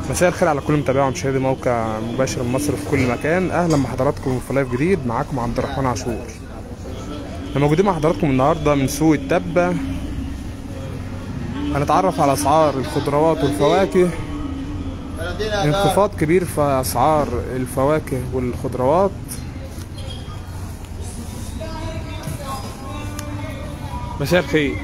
مساء الخير على كل متابعي ومشاهدي موقع مباشر من مصر في كل مكان اهلا بحضراتكم في لايف جديد معاكم عبد الرحمن عاشور احنا موجودين مع حضراتكم النهارده من سوق التبة هنتعرف على اسعار الخضروات والفواكه انخفاض كبير في اسعار الفواكه والخضروات مساء الخير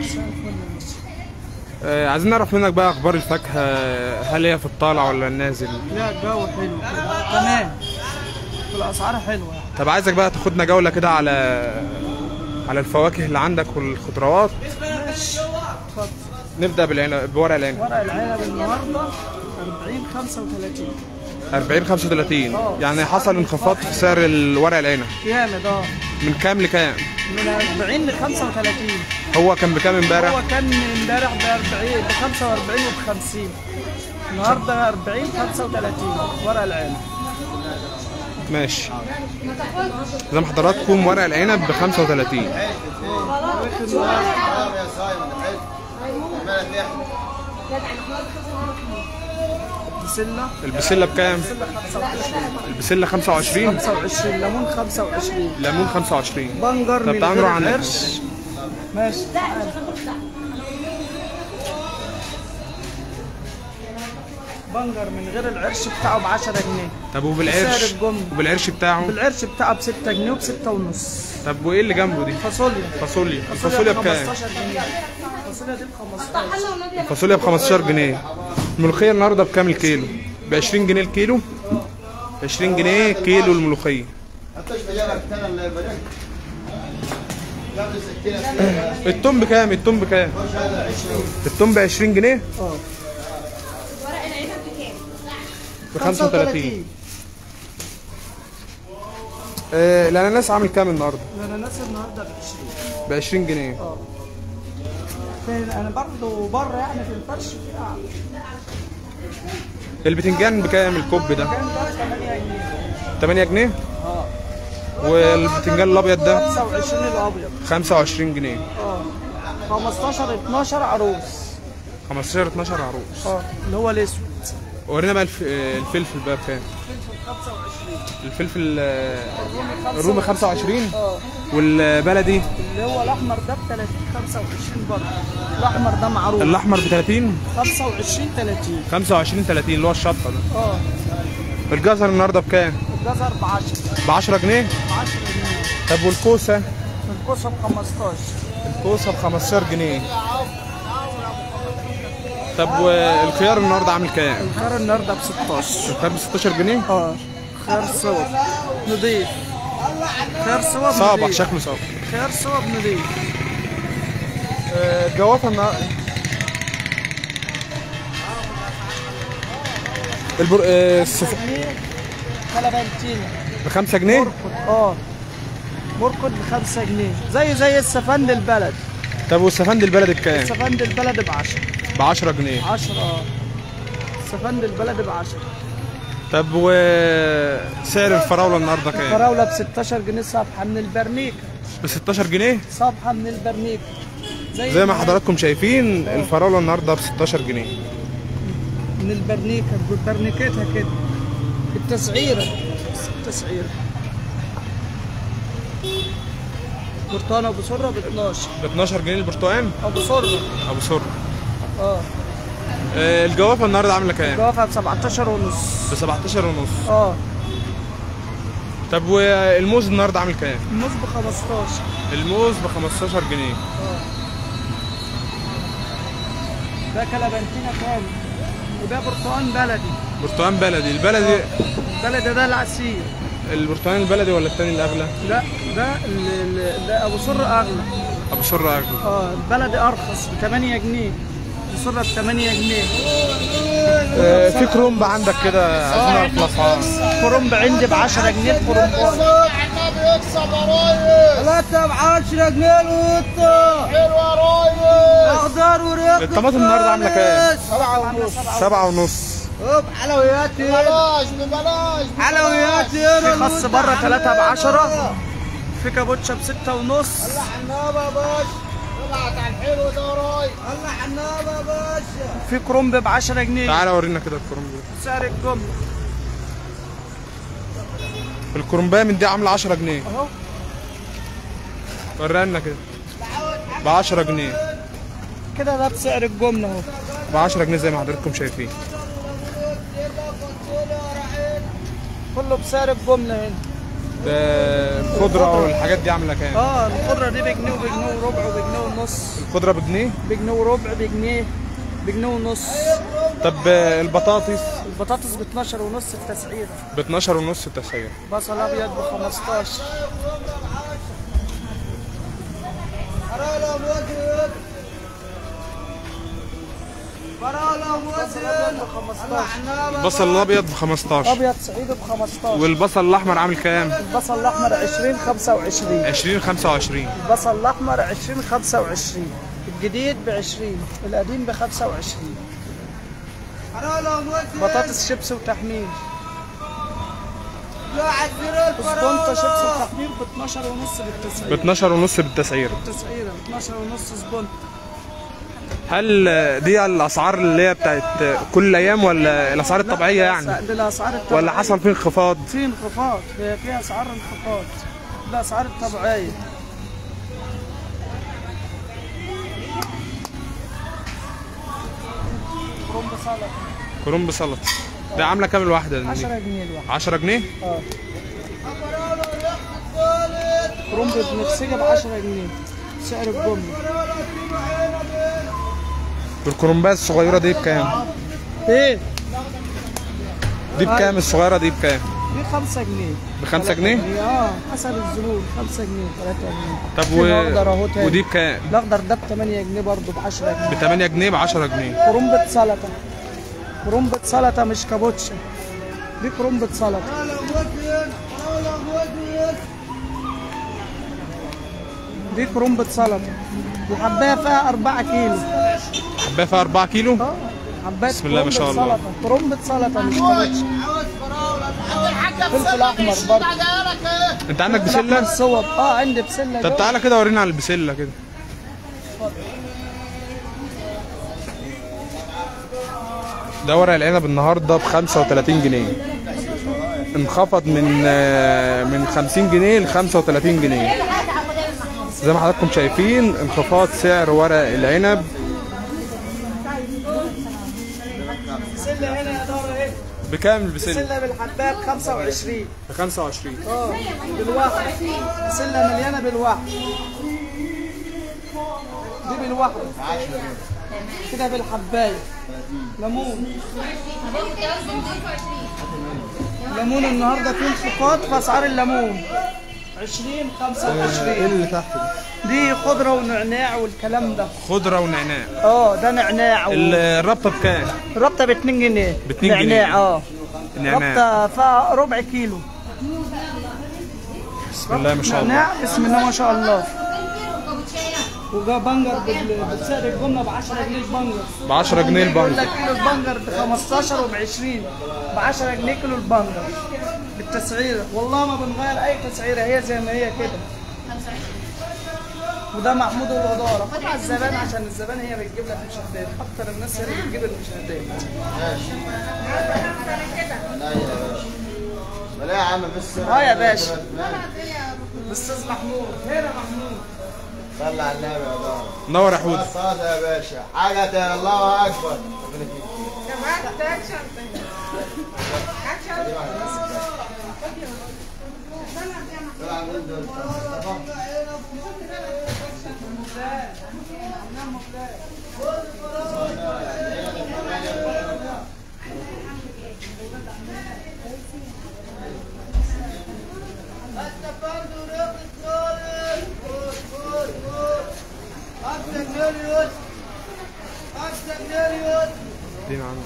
آه عايزين نعرف منك بقى اخبار الفاكهه هل هي في الطالع ولا النازل لا الجو حلو كده تمام والاسعار حلوه طب عايزك بقى تاخدنا جوله كده على على الفواكه اللي عندك والخضروات اتفضل نبدا بالعنب بورق العنب ورق العنب النهارده 40 35 40 35 آه. يعني حصل انخفاض في سعر الورق العنب جامد اه من كام لكام من 40 ل 35 هو كان بكام امبارح هو كان امبارح ب 40 ب 45 وب 50 النهارده 40 35 ورق العنب ماشي زي ما حضراتكم ورق العنب ب 35 بسله البسله بكام بسله 25 البسله 25 25 ليمون 25 ليمون 25 بنجر طب من تعالوا غير نروح عند القرش ماشي تعال. بنجر من غير العرش بتاعه ب 10 جنيه طب وبالقرش سعر الجملة. وبالقرش بتاعه بالعرش بتاعه ب 6 جنيه وب 6 ونص طب وايه اللي جنبه دي فاصوليا فاصوليا الفاصوليا بكام 15 جنيه الفاصوليا دي ب 15 الفاصوليا ب 15 جنيه الملوخيه النهارده بكام الكيلو ب 20 جنيه الكيلو 20 جنيه كيلو الملوخيه التوم بكام التوم بكام التوم ب 20 جنيه اه ب 35 آه الاناناس عامل كام النهارده الاناناس النهارده ب 20 ب 20 جنيه اه فين انا برضه بره يعني في الفرش في قاعد البتنجان بكام الكوب ده كان ده 8 جنيه 8 جنيه اه والبتنجان الابيض ده 25 الابيض 25 جنيه اه 15 12 عروس 15 12 عروس اه اللي هو الاسود ورينا بقى الف... آه، الفلفل بقى بكام 25 الفلفل آه، الرومي 25 اه والبلدي اللي هو الاحمر ده ب 30 25 برضه الاحمر ده معروف الاحمر ب 30 25 30 25 30 اللي هو الشطه ده اه الجزر النهارده بكام الجزر ب 10 ب 10 جنيه ب 10 جنيه طب والكوسه الكوسه ب 15 الكوسه ب 15 جنيه طب والخيار النهارده عامل كام الخيار النهارده ب 16 الخيار ب 16 جنيه اه خيار صوب نضيف خيار صوب صابع نضيف شكله صابع خيار صوب نضيف آه، الجوافه النهارده البر... آه، السف... كلبنتينا ب 5 جنيه مرقد اه مرقد ب 5 جنيه زي زي السفند البلد طب والسفند البلدي بكام السفند البلد ب 10 ب 10 جنيه 10 اه السفند البلد ب 10 طب وسعر الفراوله النهارده كام فراوله ب 16 جنيه صفحه من البرنيك ب 16 جنيه صفحه من البرنيك زي ما حضراتكم شايفين الفراوله النهارده ب 16 جنيه من البرنيكه برنيكتها كده التسعيره التسعيره برتقانه ابو سره ب 12 ب 12 جنيه البرتقال ابو سره ابو سر اه آه، الجوافه النهارده عامله كام جوافه ب 17 ونص ب 17 ونص اه طب والموز النهارده عامل كام الموز ب 15 الموز ب 15 جنيه ده كلبنتينا كام وده برتقان بلدي برتقال بلدي البلدي بلدي ده العسير البرتقال البلدي ولا التاني الاغلى لا ده ال- ال- ده ابو سر اغلى ابو سر اغلى اه البلدي ارخص ب 8 جنيه ابو سر ب 8 جنيه آه، في كرومب عندك كده عايزين نعرف الاسعار كرنب عندي ب 10 جنيه الكرنبايه ثلاثة ب 10 جنيه القطة حلوة رايق اخضر وريق الطماطم النهارده عامله كام سبعة ونص سبعة ونص هوب حلويات ببلاش ببلاش حلويات في خص بره 3 ب 10 في كابوتشا ب 6 ونص في كرنب ب 10 جنيه تعالى ورينا كده الكرنب سعر الجمله الكرنبايه من دي عامله 10 جنيه اهو ورينا لنا كده ب 10 جنيه كده ده بسعر الجمله اهو ب 10 جنيه زي ما حضراتكم شايفين كله بسعر الجمله هنا ده الخضره والحاجات دي عامله كام اه الخضره دي بجنيه وبجنيه وربع وبجنيه ونص الخضره بجنيه بجنيه وربع بجنيه بجنيه ونص طب البطاطس البطاطس ب 12 ونص التسعيره ب 12 ونص التسعير بصل ابيض ب 15 البصل الابيض ب 15 ابيض صعيدي ب 15 والبصل الاحمر عامل كام البصل الاحمر 20 25 20 25 البصل الاحمر 20 25 الجديد ب 20 القديم ب 25 بطاطس شيبس وتحمير سبونتا شيبس وتحمير ب 12 ونص ب بالتسعير 12 ونص بالتسعير بالتسعيره ب 12 ونص سبونتا هل دي الاسعار اللي هي بتاعت كل الايام ولا الاسعار الطبيعيه يعني دي الاسعار الطبيعيه ولا حصل فيه انخفاض في انخفاض هي في اسعار انخفاض الاسعار الطبيعيه كرنب سلطه كرنب سلطه ده عامله كام الواحده دي 10 جنيه الواحد 10 جنيه اه كرنب بنفسجه ب 10 جنيه سعر الجمله والكرنبات الصغيره دي بكام ايه دي بكام الصغيره دي بكام دي 5 جنيه ب 5 جنيه اه حسب الزبون 5 جنيه 3 جنيه طب في و... الأخضر أهو تاني. ودي بكام الاخضر ده ب 8 جنيه برضه ب 10 جنيه ب 8 جنيه ب 10 جنيه كرنبة سلطة كرنبة سلطة مش كابوتشا دي كرنبة سلطة دي كرنبة سلطة وحباية فيها 4 كيلو حبايه فيها 4 كيلو اه حباية بسم الله ما شاء كرنبة الله. سلطة كرنبة سلطة مش كابوتشا فلفل أحمر برضه انت عندك فلفل أحمر بسله صوب اه عندي بسلة طب جوه. تعالى كده ورينا على البسله كده ده ورق العنب النهارده ب 35 جنيه انخفض من آه، من 50 جنيه ل 35 جنيه زي ما حضراتكم شايفين انخفاض سعر ورق العنب بسلة هنا يا دار ايه بكام البسله؟ بسلة بالحباية ب 25 ب 25 اه بالواحد سلة مليانة بالواحد دي بالواحد كده بالحباية ليمون ليمون النهارده في انخفاض في اسعار الليمون 20 ايه 25 اللي تحت ده؟ دي خضرة ونعناع والكلام ده خضره ونعناع اه ده نعناع و- الربطه بكام؟ ربطة ب 2 جنيه ب 2 جنيه. نعناع اه النعناع ربطة فيها ربع كيلو بسم الله ما شاء الله نعناع بسم الله ما شاء الله وجا بنجر بال- بسعر الجمله ب 10 جنيه البنجر ب 10 جنيه يقول البنجر لك كيلو البنجر ب 15 وب 20 ب 10 جنيه كيلو البنجر بالتسعيره والله ما بنغير اي تسعيره هي زي ما هي كده وده محمود الاداره فتح الزبائن عشان الزبائن هي بتجيب لك المشاهدات اكتر الناس هي اللي بتجيب المشاهدات لا يا عم بس اه يا باشا الاستاذ محمود هنا محمود صلى على النبي يا دار نور يا حود صلى يا باشا حاجة يا الله أكبر ربنا يكرمك. طلع من دول. دين عنه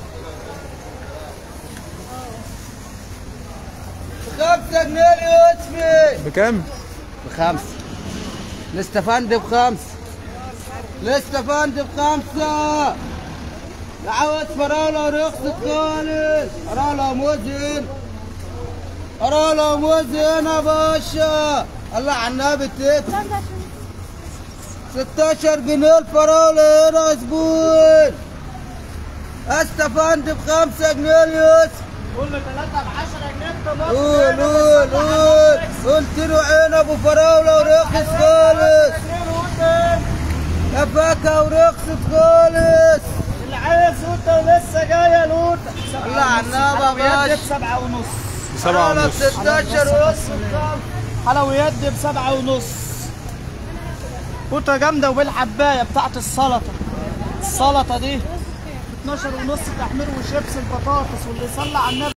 خمسة جنيه اليوسفي بكام؟ بخمسة الاستفندي بخمسة الاستفندي بخمسة العوض فراولة رخصت خالص فراولة موزن فراولة موزن يا باشا الله على النبي تك 16 جنيه الفراولة هنا يا زبون استفند ب 5 جنيه اليوسف قول له 3 ب 10 جنيه انت مصر قول قول قول قلت له عنب وفراولة ورخص خالص يا فاكهة ورخصت خالص اللي عايز قوطه ولسه جايه القوطه الله على النبي يا حلويات دي باشا. بسبعة ونص سبعة أنا ب ونص 16 ونص حلويات دي بسبعة ونص قوطه جامده وبالحبايه بتاعت السلطه السلطه دي 12 ونص تحمير وشيبس البطاطس واللي يصلي على النبي